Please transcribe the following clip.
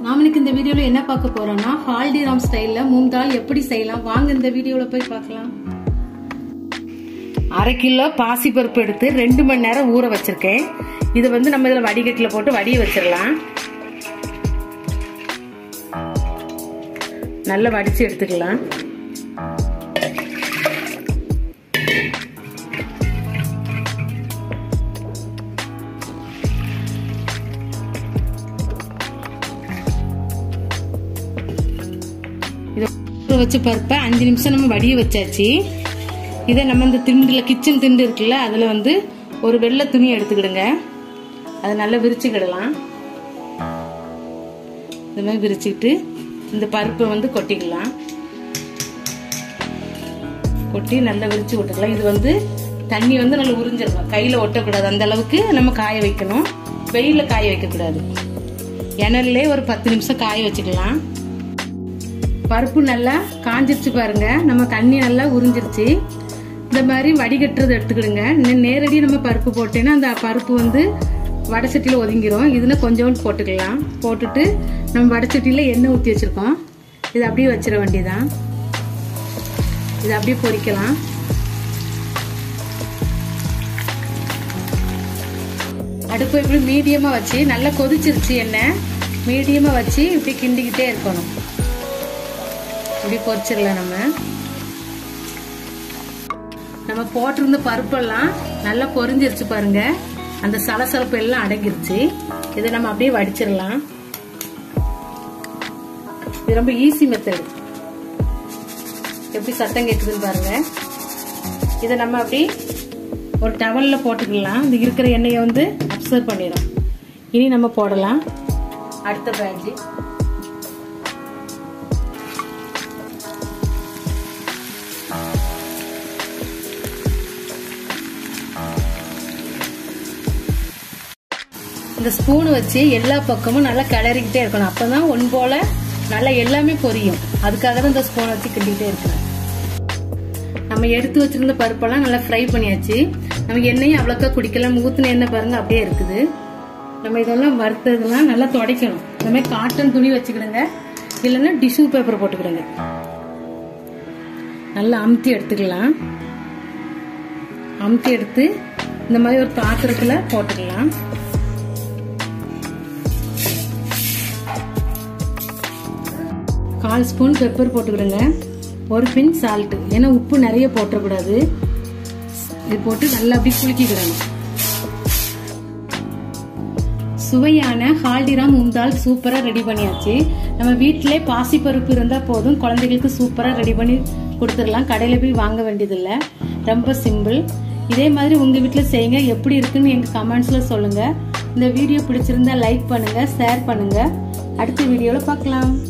நாம இன்னைக்கு இந்த வீடியோல என்ன பார்க்க போறோம்னா ஹால்டிராம் ஸ்டைல்ல மூங் தால் எப்படி செய்யலாம் வாங்க இந்த வீடியோல போய் பார்க்கலாம் அரை கிலோ பாசி பருப்பு எடுத்து ரெண்டு மணி நேரம் ஊற வச்சிருக்கேன் இது வந்து நம்ம இதுல வடிகட்டில போட்டு வடிய வச்சிடலாம் நல்லா வடிச்சு எடுத்துக்கலாம் இதை வச்சு பருப்பை அஞ்சு நிமிஷம் நம்ம வடிய வச்சாச்சு இதை நம்ம இந்த திண்டில் கிச்சன் திண்டு இருக்குல்ல அதில் வந்து ஒரு வெள்ளை துணி எடுத்துக்கிடுங்க அதை நல்லா விரிச்சுக்கிடலாம் இந்த மாதிரி விரிச்சுக்கிட்டு இந்த பருப்பை வந்து கொட்டிக்கலாம் கொட்டி நல்லா விரிச்சு விட்டுக்கலாம் இது வந்து தண்ணி வந்து நல்லா உறிஞ்சிடணும் கையில் ஒட்டக்கூடாது அந்த அளவுக்கு நம்ம காய வைக்கணும் வெயிலில் காய வைக்கக்கூடாது இணல்லே ஒரு பத்து நிமிஷம் காய வச்சுக்கலாம் பருப்பு நல்லா காஞ்சிருச்சு பாருங்க நம்ம தண்ணி நல்லா உறிஞ்சிருச்சு இந்த மாதிரி வடிகட்டுறது எடுத்துக்கிடுங்க நேரடி நம்ம பருப்பு போட்டேன்னா அந்த பருப்பு வந்து வடச்சட்டியில் ஒதுங்கிரும் இதுல கொஞ்சோண்டு போட்டுக்கலாம் போட்டுட்டு நம்ம வடச்சட்டியில் எண்ணெய் ஊற்றி வச்சிருக்கோம் இது அப்படியே வச்சிட வேண்டியதான் இது அப்படியே பொரிக்கலாம் அடுப்பு இப்படி மீடியமாக வச்சு நல்லா கொதிச்சிருச்சு எண்ணெய் மீடியமாக வச்சு இப்படி கிண்டிக்கிட்டே இருக்கணும் இப்படி பொரிச்சிடலாம் நம்ம நம்ம போட்டிருந்த பருப்பெல்லாம் நல்லா பொரிஞ்சிருச்சு பாருங்க அந்த சலசலப்பு எல்லாம் அடங்கிருச்சு இதை நம்ம அப்படியே வடிச்சிடலாம் இது ரொம்ப ஈஸி மெத்தட் எப்படி சத்தம் கேட்குதுன்னு பாருங்க இதை நம்ம அப்படி ஒரு டவல்ல போட்டுக்கலாம் இந்த இருக்கிற எண்ணெயை வந்து அப்சர்வ் பண்ணிடும் இனி நம்ம போடலாம் அடுத்த பேட்ச் இந்த ஸ்பூன் வச்சு எல்லா பக்கமும் நல்லா கிளறிக்கிட்டே இருக்கணும் அப்பதான் ஒன் போல நல்லா எல்லாமே பொரியும் அதுக்காக தான் இந்த ஸ்பூன் வச்சு கிண்டிக்கிட்டே இருக்கிறேன் நம்ம எடுத்து வச்சிருந்த பருப்பெல்லாம் நல்லா ஃப்ரை பண்ணியாச்சு நம்ம எண்ணெயும் அவ்வளோக்கா குடிக்கலாம் ஊத்துன எண்ணெய் பாருங்க அப்படியே இருக்குது நம்ம இதெல்லாம் வறுத்ததெல்லாம் நல்லா துடைக்கணும் இந்த மாதிரி காட்டன் துணி வச்சுக்கிடுங்க இல்லைன்னா டிஷ்யூ பேப்பர் போட்டுக்கிடுங்க நல்லா அமுத்தி எடுத்துக்கலாம் அமுத்தி எடுத்து இந்த மாதிரி ஒரு பாத்திரத்துல போட்டுக்கலாம் கால் ஸ்பூன் பெப்பர் போட்டுக்கிடுங்க ஒரு பின் சால்ட் ஏன்னா உப்பு நிறைய போட்டக்கூடாது இது போட்டு நல்லா அப்படி குலுக்கிக்கிடணும் சுவையான ஹால்டிராம் உந்தால் சூப்பராக ரெடி பண்ணியாச்சு நம்ம வீட்டிலே பாசிப்பருப்பு இருந்தால் போதும் குழந்தைகளுக்கு சூப்பராக ரெடி பண்ணி கொடுத்துடலாம் கடையில் போய் வாங்க வேண்டியதில்லை ரொம்ப சிம்பிள் இதே மாதிரி உங்கள் வீட்டில் செய்யுங்க எப்படி இருக்குன்னு எங்கள் கமெண்ட்ஸில் சொல்லுங்கள் இந்த வீடியோ பிடிச்சிருந்தா லைக் பண்ணுங்கள் ஷேர் பண்ணுங்கள் அடுத்த வீடியோவில் பார்க்கலாம்